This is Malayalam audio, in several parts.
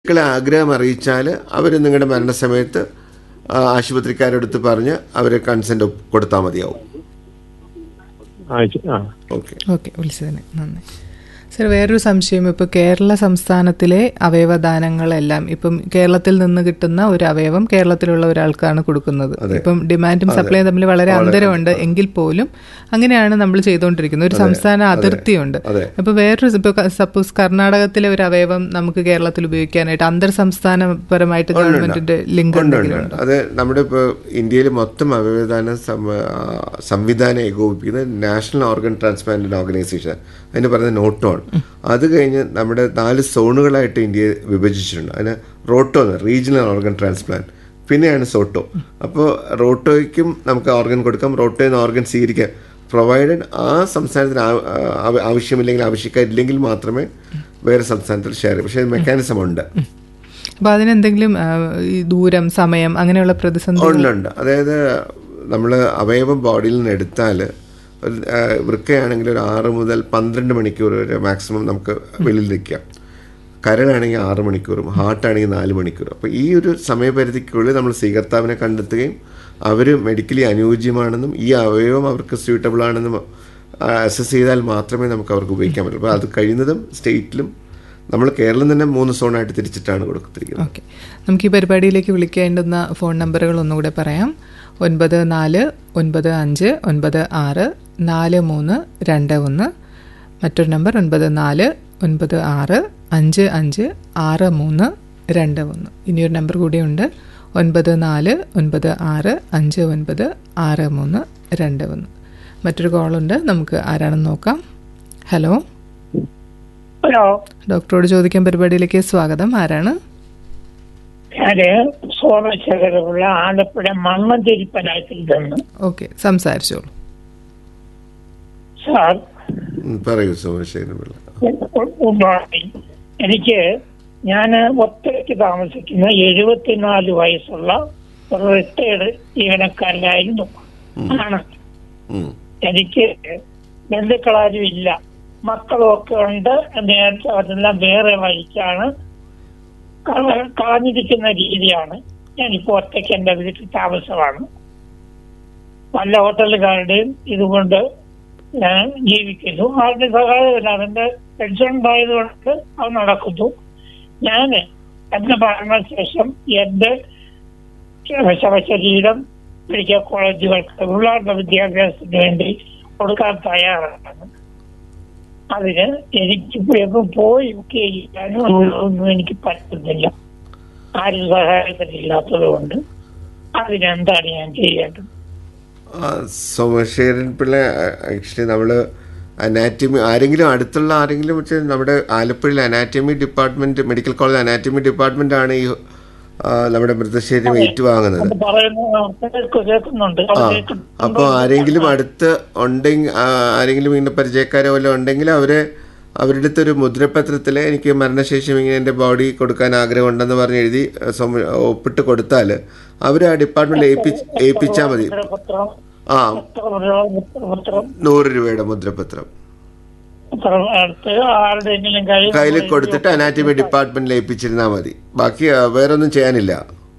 മക്കളെ ആഗ്രഹം അറിയിച്ചാൽ അവർ നിങ്ങളുടെ മരണസമയത്ത് ആ, ആശുപത്രിക്കാരടുത്ത് പറഞ്ഞ് അവർ കൺസെന്റ് കൊടുത്താൽ മതിയാവും അയച്ചു ആ ഓക്കെ ഓക്കെ വിളിച്ചതിന് നന്ദി സർ വേറൊരു സംശയം ഇപ്പോൾ കേരള സംസ്ഥാനത്തിലെ അവയവദാനങ്ങളെല്ലാം ഇപ്പം കേരളത്തിൽ നിന്ന് കിട്ടുന്ന ഒരു അവയവം കേരളത്തിലുള്ള ഒരാൾക്കാണ് കൊടുക്കുന്നത് ഇപ്പം ഡിമാൻഡും സപ്ലൈയും തമ്മിൽ വളരെ അന്തരമുണ്ട് എങ്കിൽ പോലും അങ്ങനെയാണ് നമ്മൾ ചെയ്തുകൊണ്ടിരിക്കുന്നത് ഒരു സംസ്ഥാന അതിർത്തിയുണ്ട് അതെ. അപ്പോൾ വേറൊരു ഇപ്പോൾ സപ്പോസ് കർണാടകത്തിലെ ഒരു അവയവം നമുക്ക് കേരളത്തിൽ ഉപയോഗിക്കാനായിട്ട് അന്തർ സംസ്ഥാനപരമായിട്ട് ഗവൺമെന്റിന്റെ ലിങ്ക് ഉണ്ട് എന്തെങ്കിലും ഉണ്ട് അത് നമ്മുടെ ഇപ്പോൾ ഇന്ത്യയിൽ മൊത്തം അവയവദാന സം- ആ, സംവിധാനം ഏകോപിപ്പിക്കുന്നത് നാഷണൽ ഓർഗൻ ട്രാൻസ്പ്ലാന്റ് ഓർഗനൈസേഷൻ അതിന് പറയുന്നത് നോട്ടോൺ അത് കഴിഞ്ഞ് നമ്മുടെ നാല് സോണുകളായിട്ട് ഇന്ത്യയെ വിഭജിച്ചിട്ടുണ്ട് അതിന് റോട്ടോ റീജിയണൽ ഓർഗൻ ട്രാൻസ്പ്ലാന്റ് പിന്നെയാണ് സോട്ടോ അപ്പോൾ റോട്ടോയ്ക്കും നമുക്ക് ഓർഗൻ കൊടുക്കാം റോട്ടോയിൽ നിന്ന് ഓർഗൻ സ്വീകരിക്കാം പ്രൊവൈഡഡ് ആ സംസ്ഥാനത്തിന് ആ- ആ- ആവശ്യമില്ലെങ്കിൽ ആവശ്യക്കാരില്ലെങ്കിൽ മാത്രമേ വേറെ സംസ്ഥാനത്തിൽ ഷെയർ ചെയ്യും പക്ഷേ മെക്കാനിസം ഉണ്ട് അപ്പോൾ അതിനെന്തെങ്കിലും ആ, ഈ ദൂരം സമയം അങ്ങനെയുള്ള പ്രതിസന്ധി ഉണ്ട് ഉണ്ട് അതായത് നമ്മൾ അവയവം ബോഡിയിൽ നിന്ന് എടുത്താൽ ഒരു ആ, വൃക്കയാണെങ്കിൽ ഒരു ആറ് മുതൽ പന്ത്രണ്ട് മണിക്കൂർ വരെ മാക്സിമം നമുക്ക് വെളിയിൽ നിൽക്കാം കരളാണെങ്കിൽ ആറ് മണിക്കൂറും ഹാർട്ടാണെങ്കിൽ നാല് മണിക്കൂറും അപ്പോൾ ഈ ഒരു സമയപരിധിക്കുള്ളിൽ നമ്മൾ സ്വീകർത്താവിനെ കണ്ടെത്തുകയും അവർ മെഡിക്കലി അനുയോജ്യമാണെന്നും ഈ അവയവം അവർക്ക് സ്യൂട്ടബിൾ ആണെന്നും അസസ് ചെയ്താൽ മാത്രമേ നമുക്ക് അവർക്ക് ഉപയോഗിക്കാൻ പറ്റൂ അപ്പോൾ അത് കഴിയുന്നതും സ്റ്റേറ്റിലും നമ്മൾ കേരളം തന്നെ മൂന്ന് സോണായിട്ട് തിരിച്ചിട്ടാണ് കൊടുത്തിരിക്കുന്നത് ഓക്കെ നമുക്ക് ഈ പരിപാടിയിലേക്ക് വിളിക്കേണ്ടുന്ന ഫോൺ നമ്പറുകൾ ഒന്നുകൂടെ പറയാം ഒൻപത് നാല് ഒൻപത് അഞ്ച് ഒൻപത് ആറ് നാല് മൂന്ന് രണ്ട് ഒന്ന് മറ്റൊരു നമ്പർ ഒൻപത് നാല് ഒൻപത് ആറ് അഞ്ച് അഞ്ച് ആറ് മൂന്ന് രണ്ട് ഒന്ന് ഇനിയൊരു നമ്പർ കൂടിയുണ്ട് ഒൻപത് നാല് ഒൻപത് ആറ് അഞ്ച് ഒൻപത് ആറ് മൂന്ന് രണ്ട് ഒന്ന് മറ്റൊരു കോളുണ്ട് നമുക്ക് ആരാണെന്ന് നോക്കാം ഹലോ ഹലോ ഡോക്ടറോട് ചോദിക്കാൻ പരിപാടിയിലേക്ക് സ്വാഗതം ആരാണ് ഞാന് സോമശേഖരമുള്ള ആലപ്പുഴ മണ്ണന്തിരി പഞ്ചായത്തിൽ നിന്ന് ഓക്കെ സംസാരിച്ചോളൂ സാർ ഉം, പറയൂ സോമശേഖരൻ പിള്ള ഗുഡ് മോർണിംഗ് എനിക്ക് ഞാൻ ഒറ്റയ്ക്ക് താമസിക്കുന്ന എഴുപത്തിനാല് വയസ്സുള്ള ഒരു റിട്ടയർഡ് ജീവനക്കാരനായിരുന്നു ആണ് ഉം. എനിക്ക് ബന്ധുക്കളാരും ഇല്ല മക്കളും ഒക്കെ ഉണ്ട് നേരത്തെ അതെല്ലാം വേറെ വഴിക്കാണ് കള- കളഞ്ഞിരിക്കുന്ന രീതിയാണ് ഞാനിപ്പോ ഒറ്റയ്ക്ക് എന്റെ വീട്ടിൽ താമസമാണ് പല ഹോട്ടലുകാരുടെയും ഇതുകൊണ്ട് ഞാൻ ജീവിക്കുന്നു ആരുടെ സഹായമില്ല അതിന്റെ പെൻഷൻ ഉണ്ടായതുകൊണ്ട് അത് നടക്കുന്നു ഞാൻ എന്റെ മരണശേഷം എന്റെ ശവശരീരം മെഡിക്കൽ കോളേജുകൾക്ക് പിള്ളേരുടെ വിദ്യാഭ്യാസത്തിന് വേണ്ടി കൊടുക്കാൻ തയ്യാറാണ് അതിന് എനിക്ക് എങ്ങും പോയി ഒക്കെ ചെയ്യാനും ഒന്നും എനിക്ക് പറ്റുന്നില്ല ആരും സഹായത്തിനില്ലാത്തത് കൊണ്ട് അതിനെന്താണ് ഞാൻ ചെയ്യേണ്ടത് ആ, സോമശേഖരൻ പിള്ള ആക്ച്വലി നമ്മൾ അനാറ്റമി ആരെങ്കിലും അടുത്തുള്ള ആരെങ്കിലും വെച്ച് നമ്മുടെ ആലപ്പുഴയിൽ anatomy department medical college anatomy department ആണ് ഈ ആ, നമ്മുടെ മൃതശരീരം ഏറ്റുവാങ്ങുന്നത് അത് പറയുന്ന കേൾക്ക്- കേൾക്കുന്നുണ്ട് അത് ആ കേൾക്കുന്നുണ്ടോ? അപ്പോൾ ആരെങ്കിലും അടുത്ത് ഉണ്ടെങ്കിൽ ആരെങ്കിലും ഇങ്ങനെ പരിചയക്കാരോ വല്ലതും ഉണ്ടെങ്കിൽ അവരെ അവരുടെ അടുത്ത് ഒരു മുദ്രപത്രത്തിൽ എനിക്ക് മരണശേഷം ഇങ്ങനെ എൻ്റെ ബോഡി കൊടുക്കാൻ ആഗ്രഹമുണ്ടെന്ന് പറഞ്ഞ് എഴുതി ആ, സമ്മ- ഒപ്പിട്ട് കൊടുത്താൽ അവർ ആ ഡിപ്പാർട്ട്മെന്റിൽ ഏൽപ്പിച്ച് ഏൽപ്പിച്ചാൽ മതി മുദ്രപത്രം ആ എത്ര രൂപ മുദ്രപത്രം നൂറ് രൂപയുടെ മുദ്രപത്രം എത്ര അടുത്ത് ആരുടെയെങ്കിലും കയ്യിൽ കയ്യിൽ കൊടുത്തിട്ട് അനാറ്റമി ഡിപ്പാർട്ട്മെന്റിൽ ഏൽപ്പിച്ചിരുന്നാൽ മതി ബാക്കി ആ, വേറൊന്നും ചെയ്യാനില്ല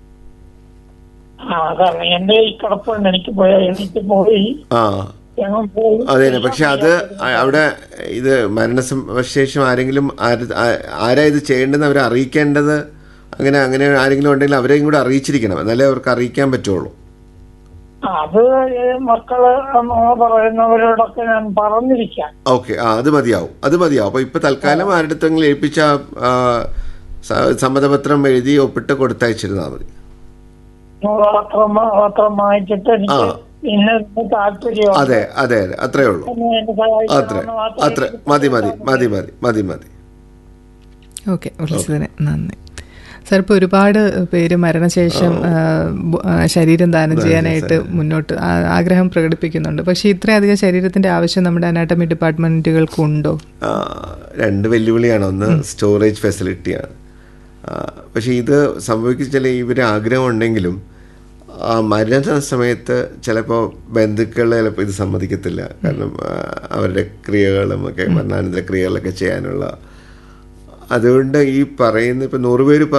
ആ കാരണം എന്റെ ഈ കിടപ്പുണ്ട് എനിക്ക് പോയി എനിക്ക് പോയി ആ എങ്ങും പോയി അതെ പക്ഷെ അത് അ- അവിടെ ഇത് മരണശേഷം ആരെങ്കിലും ആര്- ആ- ആരാ ഇത് ചെയ്യേണ്ടതെന്ന് അവരെ അറിയിക്കേണ്ടത് അങ്ങനെ അങ്ങനെ ആരെങ്കിലും ഉണ്ടെങ്കിൽ അവരെയും കൂടെ അറിയിച്ചിരിക്കണം എന്നാലേ അവർക്ക് അറിയിക്കാൻ പറ്റുള്ളൂ ആ, അത് ഈ മക്കള് അമ്മ പറയുന്നവരോടൊക്കെ ഞാൻ പറഞ്ഞിരിക്കാം ഓക്കെ ആ അത് മതിയാവും അത് മതിയാവും അപ്പോൾ ഇപ്പോൾ തൽക്കാലം ആരുടെ അടുത്തെങ്കിലും ഏൽപ്പിച്ച ആ, സ- സമ്മതപത്രം എഴുതി ഒപ്പിട്ട് കൊടുത്തയച്ചിരുന്നാൽ മതി പത്രം പത്രം വാങ്ങിച്ചിട്ട് എനിക്ക് ആ. പിന്നെ താല്പര്യം അതെ അതെ അതെ അത്രേ ഉള്ളൂ അത്ര അത്ര മതി മതി മതി മതി മതി മതി ഓക്കെ വിളിച്ചതിന് നന്ദി സാർ ഇപ്പോൾ ഒരുപാട് പേര് മരണശേഷം ആ, ബു- ആ, ശരീരം ദാനം ചെയ്യാനായിട്ട് മുന്നോട്ട് ആ- ആഗ്രഹം പ്രകടിപ്പിക്കുന്നുണ്ട് പക്ഷേ ഇത്രയധികം ശരീരത്തിന്റെ ആവശ്യം നമ്മുടെ അനാട്ടമി ഡിപ്പാർട്ട്മെന്റുകൾക്കുണ്ടോ ആ, രണ്ട് വെല്ലുവിളിയാണ് ഒന്ന് സ്റ്റോറേജ് ഫെസിലിറ്റിയാണ് ആ, പക്ഷേ ഇത് സംഭവിക്കുന്ന ഇവർ ആഗ്രഹം ഉണ്ടെങ്കിലും ആ മരണ സമയത്ത് ചിലപ്പോൾ ബന്ധുക്കൾ ചിലപ്പോൾ ഇത് സമ്മതിക്കത്തില്ല കാരണം ആ, അവരുടെ ക്രിയകളും ഒക്കെ മരണാനന്തര ക്രിയകളൊക്കെ ചെയ്യാനുള്ള അതുകൊണ്ട് ഈ പറയുന്ന ഇപ്പം നൂറ് പേര്